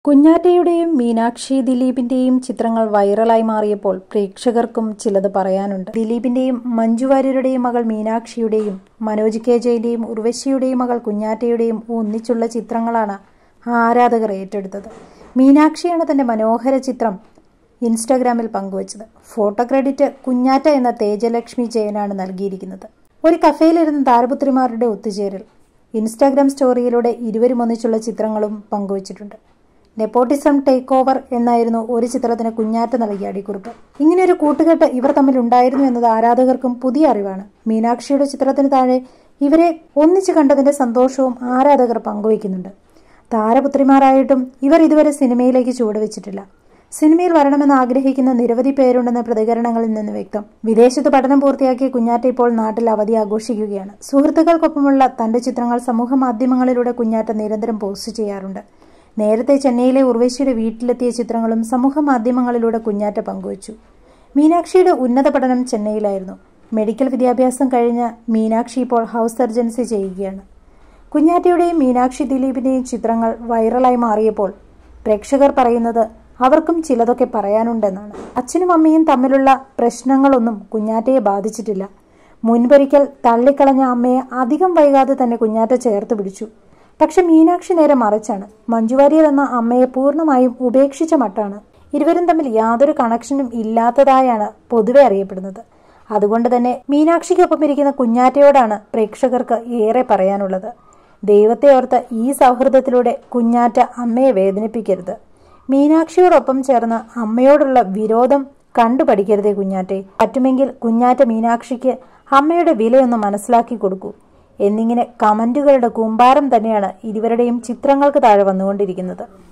കുഞ്ഞാറ്റയുടെയും മീനാക്ഷി ദിലീപിന്റെയും ചിത്രങ്ങൾ വൈറലായി മാറിയപ്പോൾ പ്രേക്ഷകർക്കും ചിലത് പറയാനുണ്ട് ദിലീപിന്റെയും മഞ്ജു വാര്യരുടെയും മകൾ മീനാക്ഷിയുടെയും മനോജ് കെ ജയന്റെയും ഉർവശിയുടെയും മകൾ കുഞ്ഞാറ്റയുടെയും ഒന്നിച്ചുള്ള ചിത്രങ്ങളാണ് ആരാധകർ ഏറ്റെടുത്തത് മീനാക്ഷിയാണ് തന്റെ മനോഹര ചിത്രം ഇൻസ്റ്റാഗ്രാമിൽ പങ്കുവച്ചത് ഫോട്ടോ ക്രെഡിറ്റ് കുഞ്ഞാറ്റ എന്ന തേജലക്ഷ്മി ജയനാണ് നൽകിയിരിക്കുന്നത് ഒരു കഫേയിലിരുന്ന് താരപുത്രിമാരുടെ ഒത്തുചേരൽ ഇൻസ്റ്റാഗ്രാം സ്റ്റോറിയിലൂടെ ഇരുവരും ഒന്നിച്ചുള്ള ചിത്രങ്ങളും പങ്കുവച്ചിട്ടുണ്ട് നെപ്പോട്ടിസം ടേക്ക് ഓവർ എന്നായിരുന്നു ഒരു ചിത്രത്തിന് കുഞ്ഞാറ്റ നൽകിയ അടിക്കുറിപ്പ് ഇങ്ങനെയൊരു കൂട്ടുകെട്ട് ഇവർ തമ്മിൽ ഉണ്ടായിരുന്നു എന്നത് ആരാധകർക്കും പുതിയ അറിവാണ് മീനാക്ഷിയുടെ ചിത്രത്തിന് താഴെ ഇവരെ ഒന്നിച്ചു കണ്ടതിന്റെ സന്തോഷവും ആരാധകർ പങ്കുവയ്ക്കുന്നുണ്ട് താരപുത്രിമാരായിട്ടും ഇവർ ഇതുവരെ സിനിമയിലേക്ക് ചുവടുവെച്ചിട്ടില്ല സിനിമയിൽ വരണമെന്ന് ആഗ്രഹിക്കുന്ന നിരവധി പേരുണ്ടെന്ന പ്രതികരണങ്ങളിൽ നിന്ന് വ്യക്തം വിദേശത്ത് പഠനം പൂർത്തിയാക്കിയ കുഞ്ഞാറ്റ ഇപ്പോൾ നാട്ടിൽ അവധി ആഘോഷിക്കുകയാണ് സുഹൃത്തുക്കൾക്കൊപ്പമുള്ള തന്റെ ചിത്രങ്ങൾ സമൂഹ മാധ്യമങ്ങളിലൂടെ കുഞ്ഞാറ്റ നിരന്തരം പോസ്റ്റ് ചെയ്യാറുണ്ട് നേരത്തെ ചെന്നൈയിലെ ഉർവശിയുടെ വീട്ടിലെത്തിയ ചിത്രങ്ങളും സമൂഹ മാധ്യമങ്ങളിലൂടെ കുഞ്ഞാറ്റ പങ്കുവച്ചു മീനാക്ഷിയുടെ ഉന്നത പഠനം ചെന്നൈയിലായിരുന്നു മെഡിക്കൽ വിദ്യാഭ്യാസം കഴിഞ്ഞ മീനാക്ഷി ഇപ്പോൾ ഹൗസ് സർജൻസി ചെയ്യുകയാണ് കുഞ്ഞാറ്റയുടെയും മീനാക്ഷി ദിലീപിന്റെയും ചിത്രങ്ങൾ വൈറലായി മാറിയപ്പോൾ പ്രേക്ഷകർ പറയുന്നത് അവർക്കും ചിലതൊക്കെ പറയാനുണ്ടെന്നാണ് അച്ഛനും അമ്മയും തമ്മിലുള്ള പ്രശ്നങ്ങളൊന്നും കുഞ്ഞാറ്റയെ ബാധിച്ചിട്ടില്ല മുൻപൊരിക്കൽ തള്ളിക്കളഞ്ഞ അമ്മയെ അധികം വൈകാതെ തന്നെ കുഞ്ഞാറ്റ ചേർത്ത് പിടിച്ചു പക്ഷെ മീനാക്ഷി നേരെ മറിച്ചാണ് മഞ്ജുവാര്യർ എന്ന അമ്മയെ പൂർണ്ണമായും ഉപേക്ഷിച്ച മട്ടാണ് ഇരുവരും തമ്മിൽ യാതൊരു കണക്ഷനും ഇല്ലാത്തതായാണ് പൊതുവെ അറിയപ്പെടുന്നത് അതുകൊണ്ട് തന്നെ മീനാക്ഷിക്കൊപ്പം ഇരിക്കുന്ന കുഞ്ഞാറ്റയോടാണ് പ്രേക്ഷകർക്ക് ഏറെ പറയാനുള്ളത് ദൈവത്തെ ഓർത്ത് ഈ സൗഹൃദത്തിലൂടെ കുഞ്ഞാറ്റ അമ്മയെ വേദനിപ്പിക്കരുത് മീനാക്ഷിയോടൊപ്പം ചേർന്ന് അമ്മയോടുള്ള വിരോധം കണ്ടു പഠിക്കരുതേ കുഞ്ഞാറ്റെ പറ്റുമെങ്കിൽ കുഞ്ഞാറ്റ മീനാക്ഷിക്ക് അമ്മയുടെ വിലയൊന്ന് മനസ്സിലാക്കി കൊടുക്കൂ എന്നിങ്ങനെ കമന്റുകളുടെ കൂമ്പാരം തന്നെയാണ് ഇരുവരുടെയും ചിത്രങ്ങൾക്ക് താഴെ വന്നുകൊണ്ടിരിക്കുന്നത്